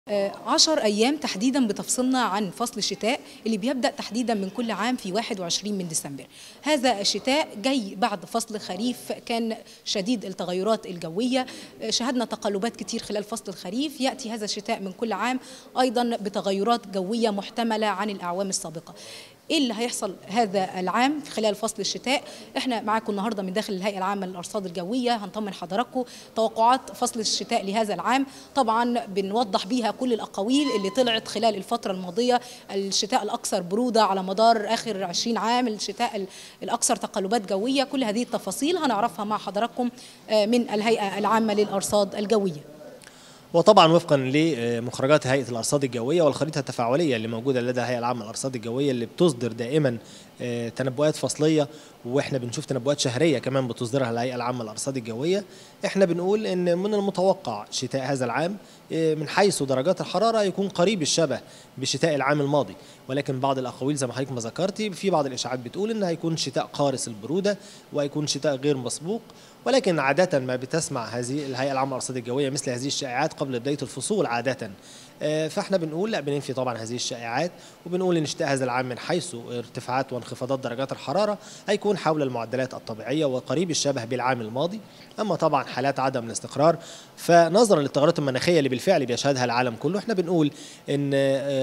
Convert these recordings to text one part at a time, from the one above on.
عشر أيام تحديدا بتفصلنا عن فصل الشتاء اللي بيبدأ تحديدا من كل عام في 21 من ديسمبر هذا الشتاء جاي بعد فصل خريف كان شديد التغيرات الجوية شهدنا تقلبات كتير خلال فصل الخريف يأتي هذا الشتاء من كل عام أيضا بتغيرات جوية محتملة عن الأعوام السابقة ايه اللي هيحصل هذا العام في خلال فصل الشتاء احنا معاكم النهارده من داخل الهيئه العامه للارصاد الجويه هنطمن حضراتكم توقعات فصل الشتاء لهذا العام طبعا بنوضح بيها كل الاقاويل اللي طلعت خلال الفتره الماضيه الشتاء الاكثر بروده على مدار اخر 20 عام الشتاء الاكثر تقلبات جويه كل هذه التفاصيل هنعرفها مع حضراتكم من الهيئه العامه للارصاد الجويه وطبعا وفقا لمخرجات هيئه الارصاد الجويه والخريطه التفاعليه اللي موجوده لدى الهيئه العامه للارصاد الجويه اللي بتصدر دائما تنبؤات فصليه واحنا بنشوف تنبؤات شهريه كمان بتصدرها الهيئه العامه للارصاد الجويه احنا بنقول ان من المتوقع شتاء هذا العام من حيث درجات الحراره يكون قريب الشبه بشتاء العام الماضي ولكن بعض الاقاويل زي ما حضرتك ما ذكرتي في بعض الاشاعات بتقول ان هيكون شتاء قارس البروده وهيكون شتاء غير مسبوق ولكن عادة ما بتسمع هذه الهيئة العامة للأرصاد الجوية مثل هذه الشائعات قبل بداية الفصول عادة فاحنا بنقول لا بننفي طبعا هذه الشائعات وبنقول ان شتاء هذا العام من حيث ارتفاعات وانخفاضات درجات الحراره هيكون حول المعدلات الطبيعيه وقريب الشبه بالعام الماضي اما طبعا حالات عدم الاستقرار فنظرا للتغيرات المناخيه اللي بالفعل بيشهدها العالم كله احنا بنقول ان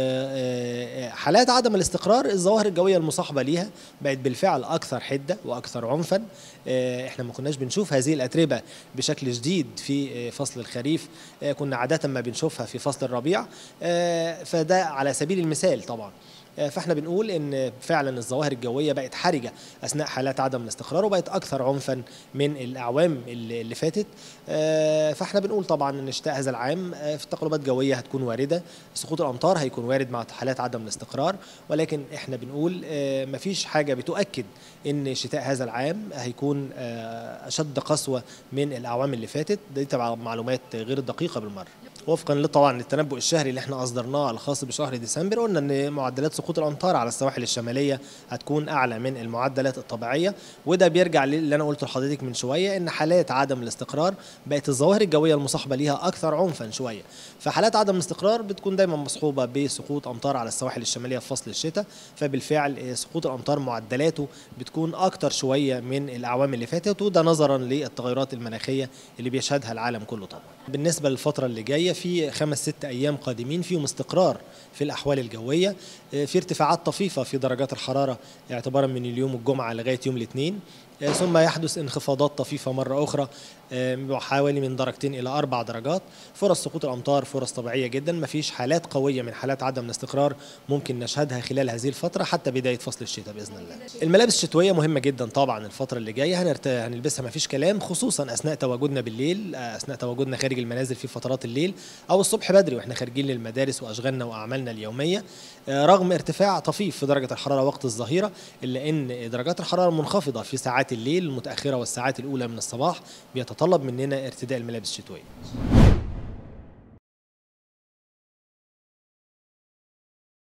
حالات عدم الاستقرار الظواهر الجويه المصاحبه ليها بقت بالفعل اكثر حده واكثر عنفا احنا ما كناش بنشوف هذه الاتربه بشكل جديد في فصل الخريف كنا عاده ما بنشوفها في فصل الربيع فده على سبيل المثال طبعا فاحنا بنقول ان فعلا الظواهر الجويه بقت حرجه اثناء حالات عدم الاستقرار وبقت اكثر عنفا من الاعوام اللي فاتت فاحنا بنقول طبعا ان شتاء هذا العام في تقلبات جويه هتكون وارده سقوط الامطار هيكون وارد مع حالات عدم الاستقرار ولكن احنا بنقول مفيش حاجه بتؤكد ان شتاء هذا العام هيكون اشد قسوه من الاعوام اللي فاتت دي تبع معلومات غير دقيقه بالمره وفقا طبعا للتنبؤ الشهري اللي احنا اصدرناه الخاص بشهر ديسمبر قلنا ان معدلات سقوط الامطار على السواحل الشماليه هتكون اعلى من المعدلات الطبيعيه وده بيرجع للي انا قلته لحضرتك من شويه ان حالات عدم الاستقرار بقت الظواهر الجويه المصاحبه ليها اكثر عنفا شويه فحالات عدم الاستقرار بتكون دايما مصحوبه بسقوط امطار على السواحل الشماليه في فصل الشتاء فبالفعل سقوط الامطار معدلاته بتكون اكثر شويه من الاعوام اللي فاتت وده نظرا للتغيرات المناخيه اللي بيشهدها العالم كله طبعا بالنسبه للفتره اللي جايه في خمس ست ايام قادمين فيهم استقرار في الاحوال الجويه في ارتفاعات طفيفه في درجات الحراره اعتبارا من اليوم الجمعه لغايه يوم الاثنين ثم يحدث انخفاضات طفيفة مرة أخرى حوالي من درجتين إلى أربع درجات فرص سقوط الأمطار فرص طبيعية جدا ما فيش حالات قوية من حالات عدم الاستقرار ممكن نشهدها خلال هذه الفترة حتى بداية فصل الشتاء بإذن الله الملابس الشتوية مهمة جدا طبعا الفترة اللي جاية هنرت... هنلبسها ما فيش كلام خصوصا أثناء تواجدنا بالليل أثناء تواجدنا خارج المنازل في فترات الليل أو الصبح بدري وإحنا خارجين للمدارس وأشغالنا وأعمالنا اليومية رغم ارتفاع طفيف في درجة الحرارة وقت الظهيرة إلا أن درجات الحرارة منخفضة في ساعات الليل المتأخرة والساعات الأولى من الصباح بيتطلب مننا ارتداء الملابس الشتوية